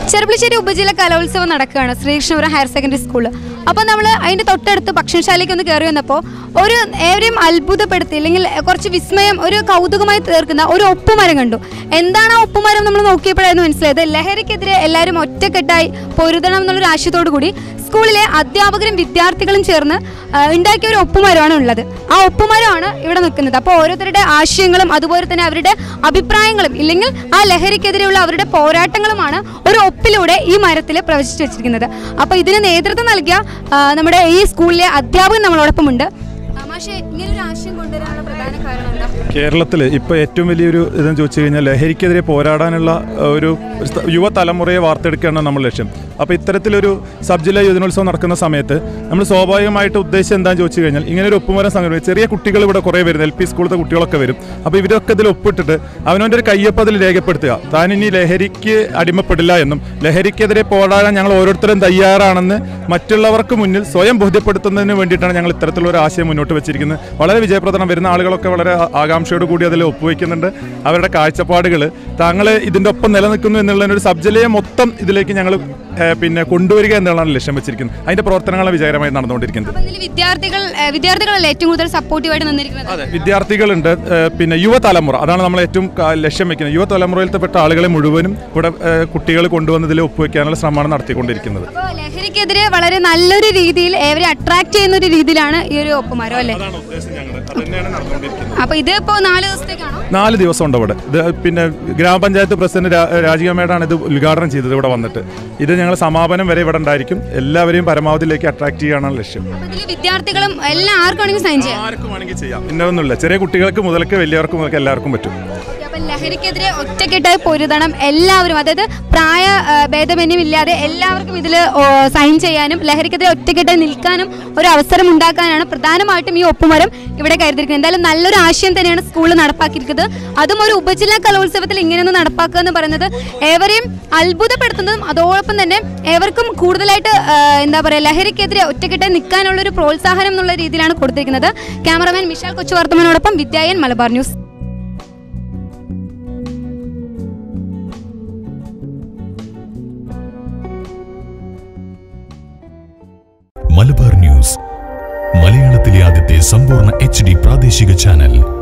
ചെറുപ്പശ്ശേരി ഉപജില്ല കലോത്സവം നടക്കുകയാണ് ശ്രീകൃഷ്ണപുരം ഹയർ സെക്കൻഡറി സ്കൂളിൽ അപ്പോൾ നമ്മൾ അതിൻ്റെ തൊട്ടടുത്ത് ഭക്ഷണശാലയ്ക്ക് ഒന്ന് കയറി വന്നപ്പോൾ ഒരു ഏവരെയും അത്ഭുതപ്പെടുത്തി അല്ലെങ്കിൽ കുറച്ച് വിസ്മയം ഒരു കൗതുകമായി തീർക്കുന്ന ഒരു ഒപ്പുമരം കണ്ടു എന്താണ് ആ ഒപ്പുമരം നമ്മൾ നോക്കിയപ്പോഴായിരുന്നു മനസ്സിലായത് ലഹരിക്കെതിരെ എല്ലാവരും ഒറ്റക്കെട്ടായി പൊരുതണം എന്നുള്ളൊരു ആശയത്തോടു കൂടി സ്കൂളിലെ അധ്യാപകരും വിദ്യാർത്ഥികളും ചേർന്ന് ആ, ഉണ്ടാക്കിയ ഒരു ഒപ്പുമരമാണ് ഉള്ളത് ആ ഒപ്പുമരമാണ് ഇവിടെ നിൽക്കുന്നത് അപ്പോൾ ഓരോരുത്തരുടെ ആശയങ്ങളും അതുപോലെ തന്നെ അവരുടെ അഭിപ്രായങ്ങളും ഇല്ലെങ്കിൽ ആ ലഹരിക്കെതിരെയുള്ള അവരുടെ പോരാട്ടങ്ങളുമാണ് ഒരു ഒപ്പിലൂടെ ഈ മരത്തിൽ പ്രവചിച്ചു വെച്ചിരിക്കുന്നത് അപ്പോൾ ഇതിന് നേതൃത്വം നൽകിയ ആ, നമ്മുടെ ഈ സ്കൂളിലെ അധ്യാപകൻ നമ്മളോടൊപ്പമുണ്ട് ആ, മാഷേ ഇങ്ങനെ ഒരു ആശയം കൊണ്ടുവരാനുള്ള പ്രധാന കാരണം എന്താ കേരളത്തിൽ ഇപ്പോൾ ഏറ്റവും വലിയൊരു ഇതെന്ന് ചോദിച്ചു കഴിഞ്ഞാൽ ലഹരിക്കെതിരെ പോരാടാനുള്ള ഏഹ്, ഒരു സ്ത- യുവതലമുറയെ വാർത്തെടുക്കുകയാണ് നമ്മൾ ലക്ഷ്യം അപ്പോൾ ഇത്തരത്തിലൊരു സബ് ജില്ലാ യുവജനോത്സവം നടക്കുന്ന സമയത്ത് നമ്മൾ സ്വാഭാവികമായിട്ട് ഉദ്ദേശം എന്താണെന്ന് ചോദിച്ചു കഴിഞ്ഞാൽ ഇങ്ങനെ ഒരു ഒപ്പുമരം സംഘടന ചെറിയ കുട്ടികൾ ഇവിടെ കുറേ വരുന്നത് എൽ പി സ്കൂളിലത്തെ കുട്ടികളൊക്കെ വരും അപ്പോൾ ഇവരൊക്കെ ഇതിൽ ഒപ്പിട്ടിട്ട് അവനവൻ്റെ ഒരു കയ്യൊപ്പ് അതിൽ രേഖപ്പെടുത്തുക താൻ ഇനി ലഹരിക്ക് അടിമപ്പെടില്ല എന്നും ലഹരിക്കെതിരെ പോരാടാൻ ഞങ്ങൾ ഓരോരുത്തരും തയ്യാറാണെന്ന് മറ്റുള്ളവർക്ക് മുന്നിൽ സ്വയം ബോധ്യപ്പെടുത്തുന്നതിന് വേണ്ടിയിട്ടാണ് ഞങ്ങൾ ഇത്തരത്തിലുള്ള ഒരു ആശയം മുന്നോട്ട് വെച്ചിരിക്കുന്നത് വളരെ വിജയപ്രദം വരുന്ന ആളുകളൊക്കെ വളരെ ആ- ആകാംക്ഷയോട് കൂടി അതിൽ ഒപ്പുവെക്കുന്നുണ്ട് അവരുടെ കാഴ്ചപ്പാടുകൾ താങ്കൾ ഇതിൻ്റെ ഒപ്പം നിലനിൽക്കുന്നു എന്നുള്ള ഒരു സബ്ജില്ലയെ മൊത്തം ഇതിലേക്ക് ഞങ്ങൾ പിന്നെ കൊണ്ടുവരിക എന്നുള്ളതാണ് ലക്ഷ്യം വെച്ചിരിക്കുന്നത് അതിൻ്റെ പ്രവർത്തനങ്ങളാണ് വിജയകരമായി നടന്നുകൊണ്ടിരിക്കുന്നത് അപ്പോൾ ഇതിൽ വിദ്യാർത്ഥികൾ ആ, വിദ്യാർത്ഥികളല്ലേ ഏറ്റവും കൂടുതൽ സപ്പോർട്ടീവായിട്ട് നിന്നിരിക്കുന്നത് അതെ വിദ്യാർത്ഥികളുണ്ട് ഏഹ് പിന്നെ യുവതലമുറ അതാണ് നമ്മൾ ഏറ്റവും ക- ലക്ഷ്യം വെക്കുന്നത് യുവതലമുറയിൽപ്പെട്ട ആളുകളെ മുഴുവനും ഇവിടെ കുട്ടികൾ കൊണ്ടുവന്നതിൽ ഒപ്പുവെക്കാനുള്ള ശ്രമമാണ് നടത്തിക്കൊണ്ടിരിക്കുന്നത് അപ്പോൾ ലഹരിക്കെതിരെ വളരെ നല്ലൊരു രീതിയിൽ ഏവരെ അട്രാക്ട് ചെയ്യുന്ന ഒരു രീതിയിലാണ് ഈ ഒരു ഒപ്പുമരം അല്ലേ അതാണ് ഉദ്ദേശം ഞങ്ങളുടെ അത് തന്നെയാണ് നടന്നുകൊണ്ടിരിക്കുന്നത് അപ്പോൾ ഇത് ഇപ്പോൾ നാല് ദിവസത്തേക്കാണോ നാല് ദിവസം ഉണ്ട് ഇവിടെ ഇത് പിന്നെ ഗ്രാമപഞ്ചായത്ത് പ്രസിഡന്റ് രാ- രാജിക മേഡാണ് ഇത് ഉദ്ഘാടനം ചെയ്തത് ഇവിടെ വന്നിട്ട് ഇത് ഞങ്ങൾ സമാപനം വരെ ഇവിടെ ഉണ്ടായിരിക്കും എല്ലാവരെയും പരമാവധിയിലേക്ക് അട്രാക്ട് ചെയ്യാനാണ് ലക്ഷ്യം അപ്പോൾ ഇതിൽ വിദ്യാർത്ഥികളും എല്ലാം ആർക്കും വേണമെങ്കിൽ സൈൻ ചെയ്യാം ആർക്കും വേണമെങ്കിൽ ചെയ്യാം ഇന്നൊന്നുമില്ല ചെറിയ കുട്ടികൾക്ക് മുതൽക്ക് വലിയവർക്ക് മുതൽക്ക് എല്ലാവർക്കും പറ്റും അപ്പം ലഹരിക്കെതിരെ ഒറ്റക്കെട്ടായി പൊരുതണം എല്ലാവരും അതായത് പ്രായ ആ, ഭേദമന്യം ഇല്ലാതെ എല്ലാവർക്കും ഇതിൽ സൈൻ ചെയ്യാനും ലഹരിക്കെതിരെ ഒറ്റക്കെട്ടായി നിൽക്കാനും ഒരു അവസരം ഉണ്ടാക്കാനാണ് പ്രധാനമായിട്ടും ഈ ഒപ്പുമരം ഇവിടെ കരുതിയിരിക്കുന്നത് എന്തായാലും നല്ലൊരു ആശയം തന്നെയാണ് സ്കൂളിൽ നടപ്പാക്കിയിരിക്കുന്നത് അതും ഒരു ഉപജില്ലാ കലോത്സവത്തിൽ ഇങ്ങനെയൊന്ന് നടപ്പാക്കുക എന്ന് പറയുന്നത് ഏവരെയും അത്ഭുതപ്പെടുത്തുന്നതും അതോടൊപ്പം തന്നെ ഏവർക്കും കൂടുതലായിട്ട് ആ, എന്താ പറയുക ലഹരിക്കെതിരെ ഒറ്റക്കെട്ടായി നിൽക്കാനുള്ള ഒരു പ്രോത്സാഹനം എന്നുള്ള രീതിയിലാണ് കൊടുത്തിരിക്കുന്നത് ക്യാമറമാൻ മിഷാൽ കൊച്ചുവർത്തമനോടൊപ്പം വിദ്യായൻ മലബാർ ന്യൂസ് മലബാർ ന്യൂസ് മലയാളത്തിലെ ആദ്യത്തെ സമ്പൂർണ്ണ എച്ച് ഡി പ്രാദേശിക ചാനൽ